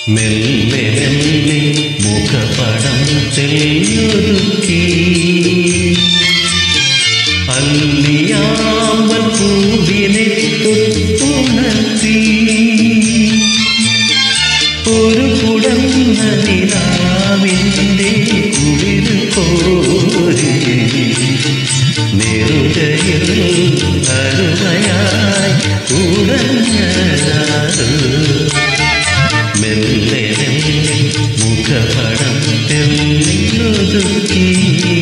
മെല്ലെ മെല്ലെ മുഖപടം തെളിയൊരുക്കി അല്ലിയാമ്പൽ പൂവിനെ തൊട്ടുണർത്തി ഒരു കുടന്ന നിലാവിൻ്റെ കുളിർ കോരി നെറുകയിൽ അരുമയായി ഉടഞ്ഞതാറ് മെല്ലെ മെല്ലെ മുഖപടം തെളിയൊതുക്കി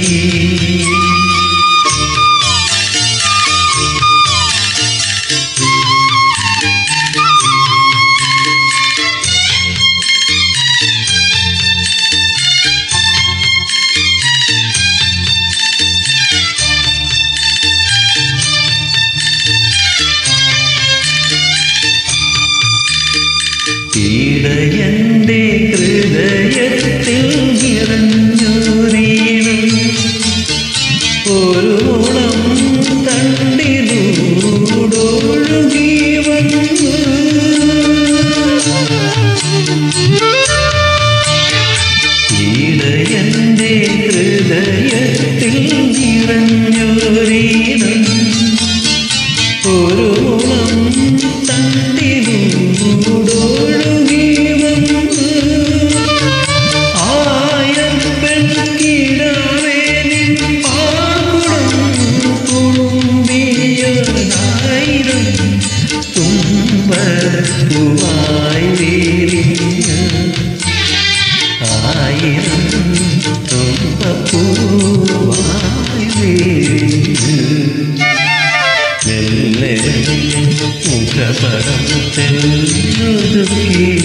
ഈടയന്റെ ഹൃദയത്തിൽ നിറഞ്ഞൊരീണം ഒരു മുളം തണ്ടിലൂടൊഴുകി വന്നു ഈടയന്റെ ഹൃദയത്തിൽ നിറഞ്ഞൊരീണം ഒരു മുളം തണ്ടിലൂടൊഴുകി വന്നു ആയിരം പെൺകിടാവേ നിൻ പാകുളം തുളുമ്പിയൊരായിരം തുമ്പപ്പൂവായി വിരിഞ്ഞ ആയിരം തുമ്പപ്പൂവായി വിരിഞ്ഞ് മെല്ലെ മുഖപടം തെല്ലൊതുക്കി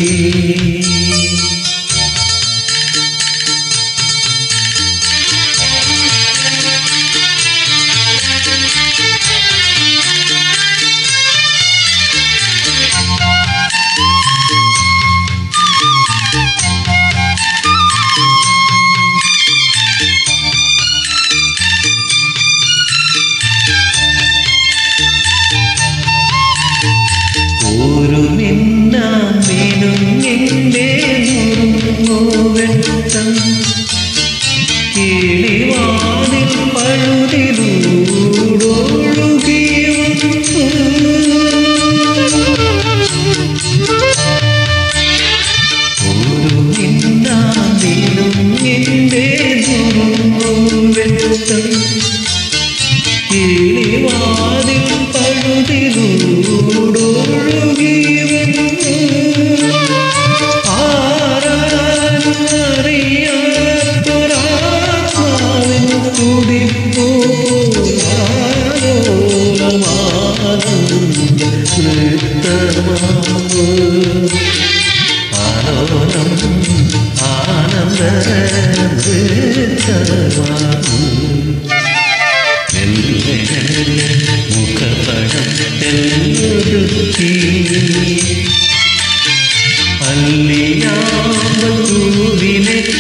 ഒരു മിന്നാമിനും എന്റെ മുറുങ്ങുവെട്ടം കിളിവാതിൽ പഴുതിലൂടൊഴുകി ഒരു മിന്നാമിനും എന്റെ മുറുങ്ങുവെട്ടം കിളിവാതിൽ പഴുതിലൂടൊഴുകി ആരാറിയാത്തൊരാത്മാവിൻ തുടിപ്പോ നൃത്തമാവ് ആലോലം ആനന്ദ നൃത്തമാവ് മുഖപടം തെല്ലൊരുക്കി അല്ലിയാമ്പൂവിനെ